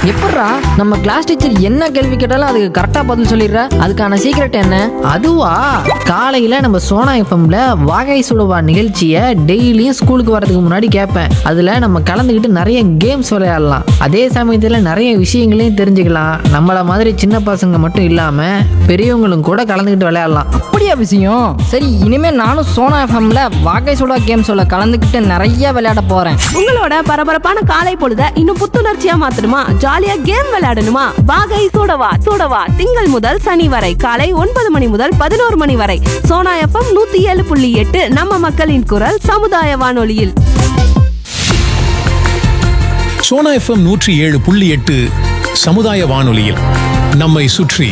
எப்பட்றா நம்ம class teacher என்ன கேள்வி கேட்டாலும் அதுக்கு கரெக்டா பதில் சொல்லிடுற அதுக்கான சீக்ரெட் என்ன அதுவா காலையில நம்ம சோனா எஃப்எம்ல வாகை சுடுவா நிகழ்ச்சியை டெய்லியும் ஸ்கூலுக்கு வரதுக்கு முன்னாடி கேட்பேன் அதுல நம்ம கலந்துக்கிட்டு நிறைய கேம்ஸ் விளையாடலாம் அதே சமயத்துல நிறைய விஷயங்களையும் தெரிஞ்சுக்கலாம் நம்மள மாதிரி சின்ன பசங்க மட்டும் இல்லாம பெரியவங்களும் கூட கலந்துக்கிட்டு விளையாடலாம் அப்படியா விஷயம் சரி இனிமே நானும் சோனா எஃப்எம்ல வாகை சுடா கேம் சொல்ல கலந்துக்கிட்டு நிறைய விளையாட போறேன் உங்களோட பரபரப்பான காலை பொழுத இன்னும் புத்துணர்ச்சியா மாத்தணுமா ஜாலியா கேம் விளையாடணுமா வாகை சூடவா சூடவா திங்கள் முதல் சனி வரை காலை ஒன்பது மணி முதல் பதினோரு மணி வரை சோனா எஃப்எம் நூத்தி ஏழு புள்ளி எட்டு நம்ம மக்களின் குரல் சமுதாய வானொலியில் சோனா எஃப்எம் நூற்றி ஏழு புள்ளி எட்டு சமுதாய வானொலியில் நம்மை சுற்றி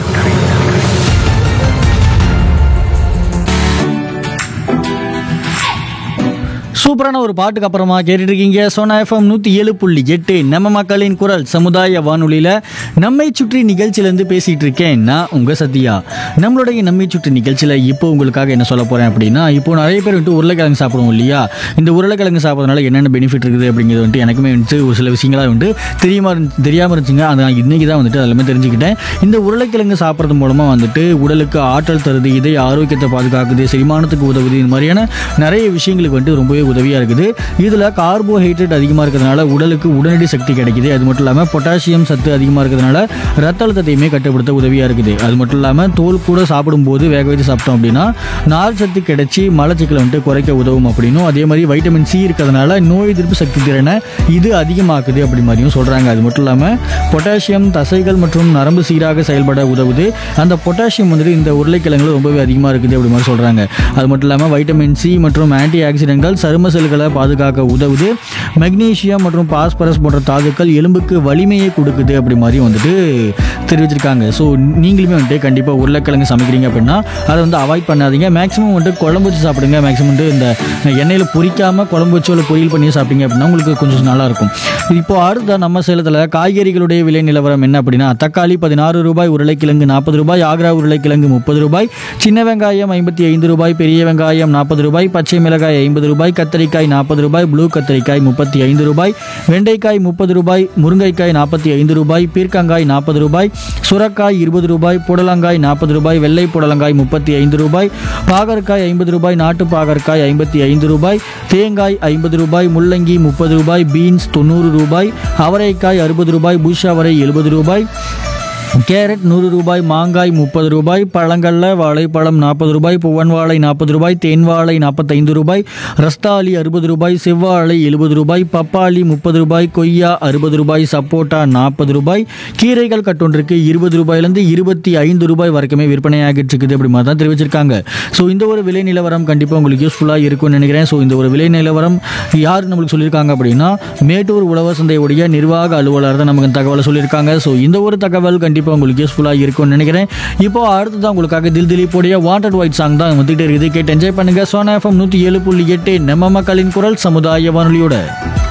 சூப்பரான ஒரு பாட்டுக்கு அப்புறமா கேட்டுட்டு இருக்கீங்க சோனா எஃப்எம் நூற்றி ஏழு புள்ளி எட்டு நம்ம மக்களின் குரல் சமுதாய வானொலியில் நம்மை சுற்றி நிகழ்ச்சியிலேருந்து பேசிகிட்டு இருக்கேன் நான் உங்கள் சத்யா நம்மளுடைய நம்மை சுற்றி நிகழ்ச்சியில் இப்போ உங்களுக்காக என்ன சொல்ல போகிறேன் அப்படின்னா இப்போ நிறைய பேர் வந்துட்டு உருளைக்கிழங்கு சாப்பிடுவோம் இல்லையா இந்த உருளைக்கிழங்கு சாப்பிட்றதுனால என்னென்ன பெனிஃபிட் இருக்குது அப்படிங்கிறது வந்துட்டு எனக்குமே வந்துட்டு ஒரு சில விஷயங்களாக வந்துட்டு தெரியாம இருந்து தெரியாமல் இருந்துச்சுங்க அதை நான் இன்றைக்கி தான் வந்துட்டு எல்லாமே தெரிஞ்சுக்கிட்டேன் இந்த உருளைக்கிழங்கு சாப்பிட்றது மூலமாக வந்துட்டு உடலுக்கு ஆற்றல் தருது இதய ஆரோக்கியத்தை பாதுகாக்குது செரிமானத்துக்கு உதவுது இந்த மாதிரியான நிறைய விஷயங்களுக்கு வந்துட்டு ரொம்பவே உதவியாக இருக்குது இதில் கார்போஹைட்ரேட் அதிகமாக இருக்கிறதுனால உடலுக்கு உடனடி சக்தி கிடைக்குது அது மட்டும் இல்லாமல் பொட்டாசியம் சத்து அதிகமாக இருக்கிறதுனால ரத்த அழுத்தத்தையுமே கட்டுப்படுத்த உதவியாக இருக்குது அது மட்டும் இல்லாமல் தோல் கூட சாப்பிடும்போது வேக வைத்து சாப்பிட்டோம் அப்படின்னா நார் சத்து கிடைச்சி மலச்சிக்கலை வந்துட்டு குறைக்க உதவும் அப்படின்னும் அதே மாதிரி வைட்டமின் சி இருக்கிறதுனால நோய் எதிர்ப்பு சக்தி திறனை இது அதிகமாக்குது அப்படி மாதிரியும் சொல்கிறாங்க அது மட்டும் இல்லாமல் பொட்டாசியம் தசைகள் மற்றும் நரம்பு சீராக செயல்பட உதவுது அந்த பொட்டாசியம் வந்துட்டு இந்த உருளைக்கிழங்குல ரொம்பவே அதிகமாக இருக்குது அப்படி மாதிரி சொல்கிறாங்க அது மட்டும் இல்லாமல் வைட்டமின் சி மற்றும் ஆன்டி ஆக்சிடென்ட்கள் சரும செல்களை பாதுகாக்க உதவுது மெக்னீசியம் மற்றும் பாஸ்பரஸ் போன்ற தாதுக்கள் எலும்புக்கு வலிமையை கொடுக்குது அப்படி மாதிரி வந்துட்டு தெரிவிச்சிருக்காங்க ஸோ நீங்களுமே வந்துட்டு கண்டிப்பாக உருளைக்கிழங்கு சமைக்கிறீங்க அப்படின்னா அதை வந்து அவாய்ட் பண்ணாதீங்க மேக்ஸிமம் வந்துட்டு குழம்பு வச்சு சாப்பிடுங்க மேக்ஸிமம் வந்து இந்த எண்ணெயில் பொரிக்காமல் குழம்பு வச்சோ இல்லை பொரியல் பண்ணி சாப்பிட்டீங்க அப்படின்னா உங்களுக்கு கொஞ்சம் நல்லா இருக்கும் இப்போ அடுத்த நம்ம சேலத்தில் காய்கறிகளுடைய விலை நிலவரம் என்ன அப்படின்னா தக்காளி பதினாறு ரூபாய் உருளைக்கிழங்கு நாற்பது ரூபாய் ஆக்ரா உருளைக்கிழங்கு முப்பது ரூபாய் சின்ன வெங்காயம் ஐம்பத்தி ஐந்து ரூபாய் பெரிய வெங்காயம் நாற்பது ரூபாய் பச்சை மிளகாய் ஐம்பது ரூபாய் கத்தரிக்காய் நாற்பது ரூபாய் ப்ளூ கத்தரிக்காய் முப்பத்தி ஐந்து ரூபாய் வெண்டைக்காய் முப்பது ரூபாய் முருங்கைக்காய் நாற்பத்தி ஐந்து ரூபாய் பீர்க்கங்காய் நாற்பது ரூபாய் சுரக்காய் இருபது ரூபாய் புடலங்காய் நாற்பது ரூபாய் வெள்ளை புடலங்காய் முப்பத்தி ஐந்து ரூபாய் பாகற்காய் ஐம்பது ரூபாய் நாட்டு பாகற்காய் ஐம்பத்தி ஐந்து ரூபாய் தேங்காய் ஐம்பது ரூபாய் முள்ளங்கி முப்பது ரூபாய் பீன்ஸ் தொண்ணூறு ரூபாய் அவரைக்காய் அறுபது ரூபாய் புஷ் அவரை எழுபது ரூபாய் கேரட் நூறு ரூபாய் மாங்காய் முப்பது ரூபாய் பழங்கள்ல வாழைப்பழம் நாற்பது ரூபாய் புவன் வாழை நாற்பது ரூபாய் தேன் வாழை நாற்பத்தைந்து ரூபாய் ரஸ்தாளி அறுபது ரூபாய் செவ்வாழை எழுபது ரூபாய் பப்பாளி முப்பது ரூபாய் கொய்யா அறுபது ரூபாய் சப்போட்டா நாற்பது ரூபாய் கீரைகள் கட்டொன்றுக்கு இருபது ரூபாயிலேருந்து இருபத்தி ஐந்து ரூபாய் வரைக்குமே விற்பனையாகிட்டு இருக்குது அப்படி மாதிரி தான் தெரிவிச்சிருக்காங்க ஸோ இந்த ஒரு விலை நிலவரம் கண்டிப்பாக உங்களுக்கு யூஸ்ஃபுல்லாக இருக்கும்னு நினைக்கிறேன் ஸோ இந்த ஒரு விலை நிலவரம் யார் நம்மளுக்கு சொல்லியிருக்காங்க அப்படின்னா மேட்டூர் உழவர் சந்தையுடைய நிர்வாக அலுவலர் தான் நமக்கு இந்த தகவலை சொல்லியிருக்காங்க ஸோ இந்த ஒரு தகவல் கண்டிப்பாக உங்களுக்கு யூஸ்ஃபுல்லாக இருக்கும்னு நினைக்கிறேன் இப்போ அடுத்ததான் உங்களுக்காக தில் திலீப்போடைய வாண்டட் ஒயிட் சாங் தான் வந்துகிட்டே இருக்குது கேட்டு என்ஜாய் பண்ணுங்க சோனா எஃப்எம் நூற்றி ஏழு புள்ளி எட்டு நம்ம மக்களின் குரல் சமுதாய வானொலியோட